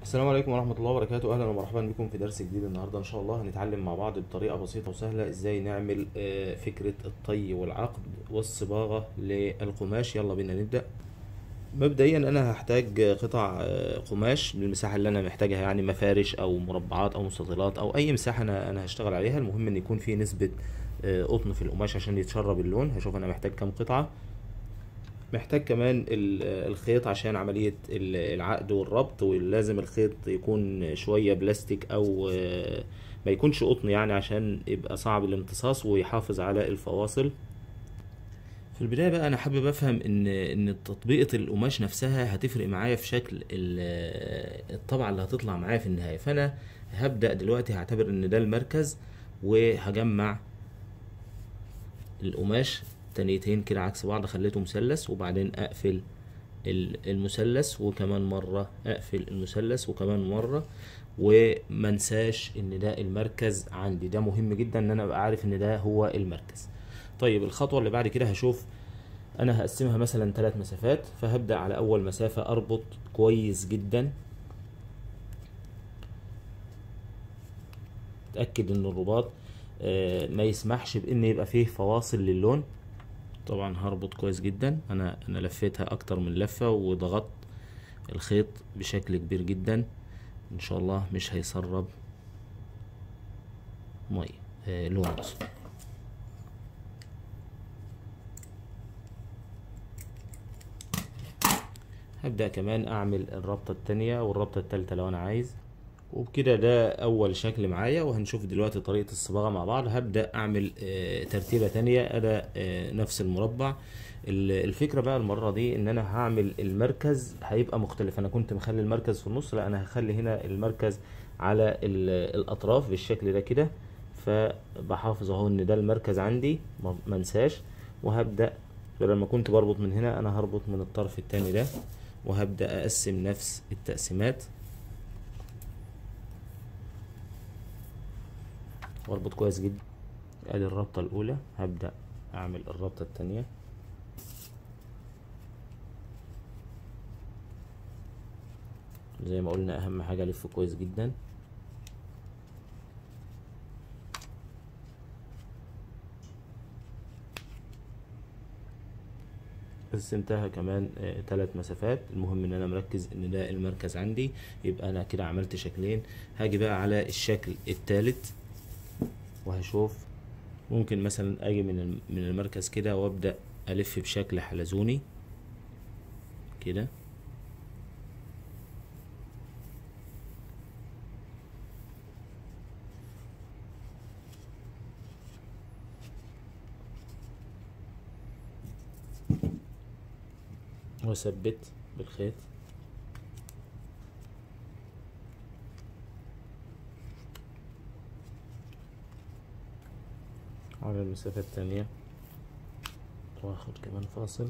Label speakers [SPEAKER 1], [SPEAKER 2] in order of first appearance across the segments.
[SPEAKER 1] السلام عليكم ورحمة الله وبركاته أهلا ومرحبا بكم في درس جديد النهاردة إن شاء الله هنتعلم مع بعض بطريقة بسيطة وسهلة إزاي نعمل آه، فكرة الطي والعقد والصباغة للقماش يلا بينا نبدأ مبدئيا أنا هحتاج قطع آه، قماش بالمساحة اللي أنا محتاجها يعني مفارش أو مربعات أو مستطيلات أو أي مساحة أنا أنا هشتغل عليها المهم إن يكون في نسبة آه، قطن في القماش عشان يتشرب اللون هشوف أنا محتاج كام قطعة محتاج كمان ال- الخيط عشان عملية ال- العقد والربط ولازم الخيط يكون شوية بلاستيك أو آه، ما يكونش قطن يعني عشان يبقى صعب الامتصاص ويحافظ على الفواصل في البداية بقى أنا حابب أفهم إن إن تطبيقة القماش نفسها هتفرق معايا في شكل ال- الطبعة اللي هتطلع معايا في النهاية فأنا هبدأ دلوقتي هعتبر إن ده المركز وهجمع القماش تانيتين كده عكس بعض خليته مثلث وبعدين اقفل ال- المثلث وكمان مرة اقفل المثلث وكمان مرة ومنساش ان ده المركز عندي ده مهم جدا ان انا ابقى عارف ان ده هو المركز طيب الخطوة اللي بعد كده هشوف انا هقسمها مثلا ثلاث مسافات فهبدأ على اول مسافة اربط كويس جدا اتأكد ان الرباط آه، ما يسمحش بان يبقى فيه فواصل للون طبعا هربط كويس جدا انا انا لفيتها اكتر من لفة وضغطت الخيط بشكل كبير جدا ان شاء الله مش هيسرب مية آه لون اصفر هبدأ كمان اعمل الربطة التانية والربطة التالتة لو انا عايز وبكده ده اول شكل معايا وهنشوف دلوقتي طريقة الصباغة مع بعض هبدأ اعمل آه، ترتيبة تانية انا آه، نفس المربع ال- الفكرة بقى المرة دي ان انا هعمل المركز هيبقى مختلف انا كنت مخلي المركز في النص لا انا هخلي هنا المركز على ال- الاطراف بالشكل ده كده فبحافظ اهو ان ده المركز عندي ما منساش وهبدأ لما كنت بربط من هنا انا هربط من الطرف التاني ده وهبدأ اقسم نفس التقسيمات واربط كويس جدا ادي الربطة الاولى هبدأ اعمل الربطة التانية زي ما قلنا اهم حاجة الف كويس جدا قسمتها كمان آه، تلات مسافات المهم ان انا مركز ان ده المركز عندي يبقى انا كده عملت شكلين هاجي بقى على الشكل التالت وهشوف ممكن مثلا اجي من الم- من المركز كده وابدا الف بشكل حلزوني كده واثبت بالخيط على المسافة التانية واخد كمان فاصل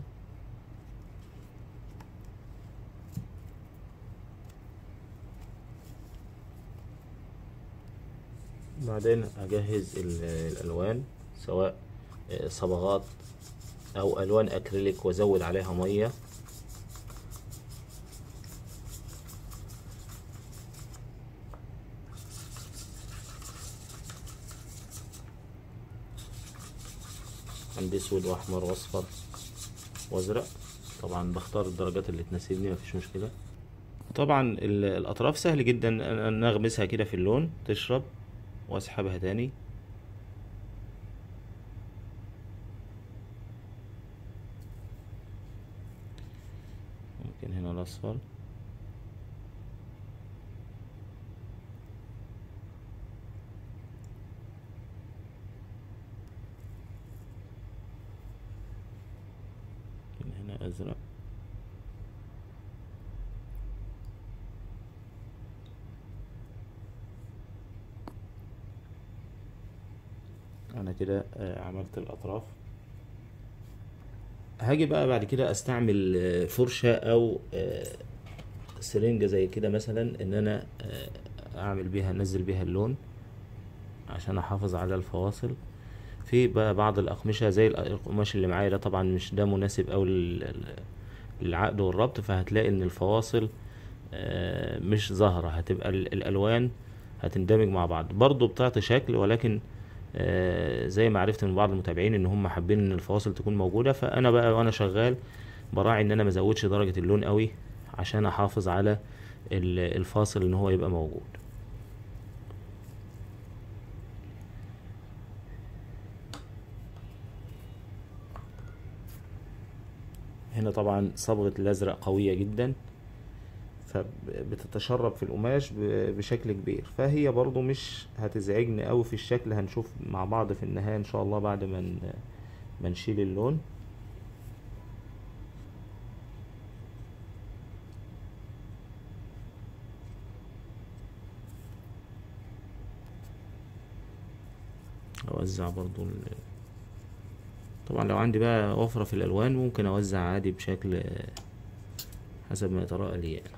[SPEAKER 1] بعدين اجهز ال- الالوان سواء آه، صبغات او الوان اكريليك وازود عليها ميه عندي اسود واحمر واصفر وازرق طبعا بختار الدرجات اللي تناسبني مفيش مشكله طبعا ال- الاطراف سهل جدا ان أنا اغمسها كده في اللون تشرب واسحبها تاني ممكن هنا الاصفر ممكن هنا ازرق انا كده آه، عملت الاطراف هاجي بقى بعد كده استعمل آه، فرشة او آه، سرنجة زي كده مثلا ان انا آه، اعمل بيها انزل بيها اللون عشان احافظ على الفواصل في بقى بعض الاقمشة زي الق- القماش اللي معايا ده طبعا مش ده مناسب اوي لل- للعقد والربط فهتلاقي ان الفواصل آه، مش ظاهرة هتبقى ال- الألوان هتندمج مع بعض برضو بتعطي شكل ولكن آه، زي ما عرفت من بعض المتابعين ان هم حابين ان الفواصل تكون موجودة فانا بقى وانا شغال براعي ان انا ما ازودش درجة اللون قوي عشان احافظ على ال- الفاصل ان هو يبقى موجود هنا طبعا صبغة الازرق قوية جدا فبتتشرب في القماش ب- بشكل كبير فهي برضو مش هتزعجني قوي في الشكل هنشوف مع بعض في النهاية ان شاء الله بعد ما ن- ما نشيل اللون اوزع برضو ال... طبعا لو عندي بقى وفرة في الالوان ممكن اوزع عادي بشكل آه، حسب ما يتراءى لي يعني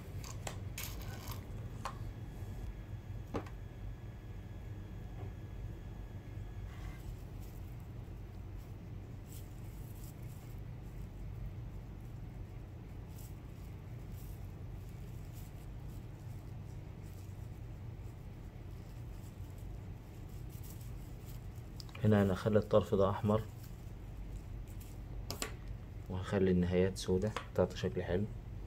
[SPEAKER 1] هنا انا هخلي الطرف ده احمر وهخلي النهايات سودة تعطي شكل حلو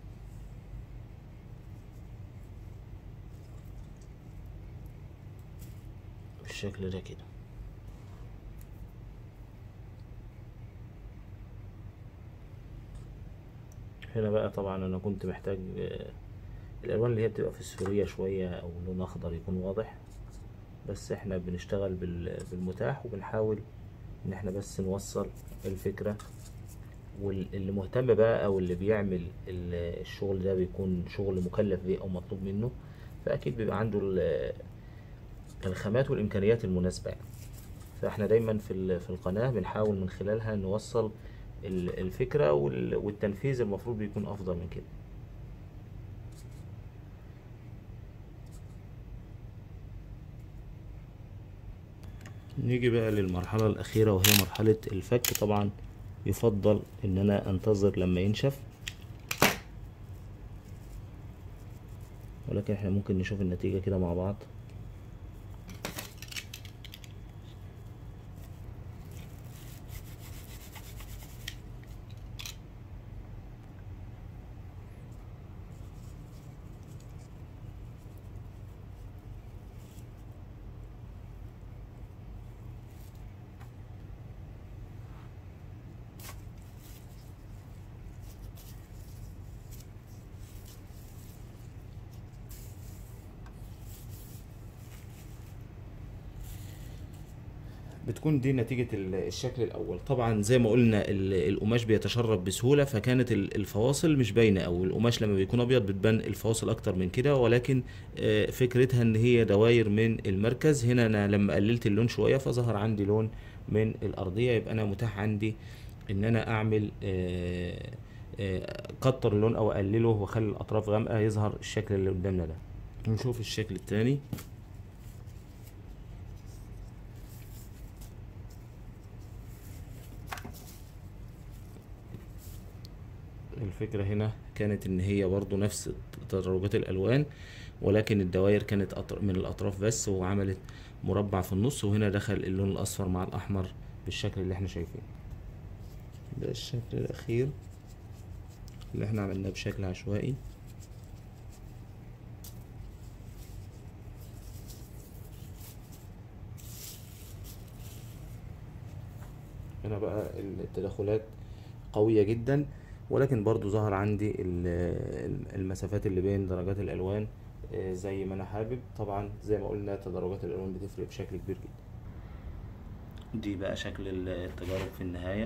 [SPEAKER 1] بالشكل ده كده هنا بقى طبعا انا كنت محتاج آه، الالوان اللي هي بتبقى فسفورية شوية او لون اخضر يكون واضح بس احنا بنشتغل بال- بالمتاح وبنحاول ان احنا بس نوصل الفكرة واللي مهتم بقى او اللي بيعمل ال- الشغل ده بيكون شغل مكلف بيه او مطلوب منه فاكيد بيبقى عنده ال- الخامات والامكانيات المناسبة يعني فاحنا دايما في ال- في القناة بنحاول من خلالها نوصل ال- الفكرة وال- والتنفيذ المفروض بيكون افضل من كده نيجي بقى للمرحلة الأخيرة وهي مرحلة الفك طبعا يفضل إن أنا أنتظر لما ينشف ولكن احنا ممكن نشوف النتيجة كده مع بعض بتكون دي نتيجة ال- الشكل الأول طبعا زي ما قلنا ال- القماش بيتشرب بسهولة فكانت ال- الفواصل مش باينة أو القماش لما بيكون أبيض بتبان الفواصل أكتر من كده ولكن آه، فكرتها إن هي دواير من المركز هنا أنا لما قللت اللون شوية فظهر عندي لون من الأرضية يبقى أنا متاح عندي إن أنا أعمل آه، آه، كتر اللون أو أقلله وأخلي الأطراف غامقة يظهر الشكل اللي قدامنا ده نشوف الشكل التاني الفكرة هنا كانت ان هي برضو نفس تدرجات الالوان ولكن الدوائر كانت أطر- من الاطراف بس وعملت مربع في النص وهنا دخل اللون الاصفر مع الاحمر بالشكل اللي احنا شايفينه ده الشكل الاخير اللي احنا عملناه بشكل عشوائي هنا بقى التدخلات قوية جدا ولكن برضو ظهر عندي ال- المسافات اللي بين درجات الألوان آه، زي ما أنا حابب طبعا زي ما قلنا تدرجات الألوان بتفرق بشكل كبير جدا دي بقى شكل التجارب في النهاية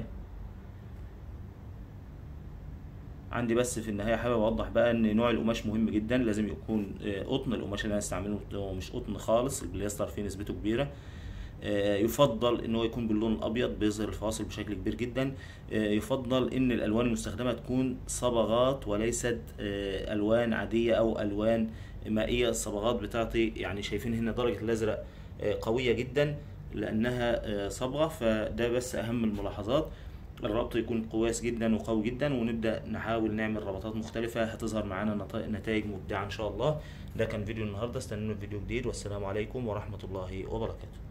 [SPEAKER 1] عندي بس في النهاية حابب أوضح بقى إن نوع القماش مهم جدا لازم يكون آه، قطن القماش اللي أنا هستعمله هو مش قطن خالص البوليستر فيه نسبته كبيرة آه، يفضل ان هو يكون باللون الابيض بيظهر الفواصل بشكل كبير جدا آه، يفضل ان الالوان المستخدمه تكون صبغات وليست آه، الوان عاديه او الوان مائيه الصبغات بتعطي يعني شايفين هنا درجه الازرق آه، قويه جدا لانها آه، صبغه فده بس اهم الملاحظات الربط يكون كويس جدا وقوي جدا ونبدأ نحاول نعمل ربطات مختلفة هتظهر معانا نتائج مبدعة إن شاء الله ده كان فيديو النهاردة استنونا في فيديو جديد والسلام عليكم ورحمة الله وبركاته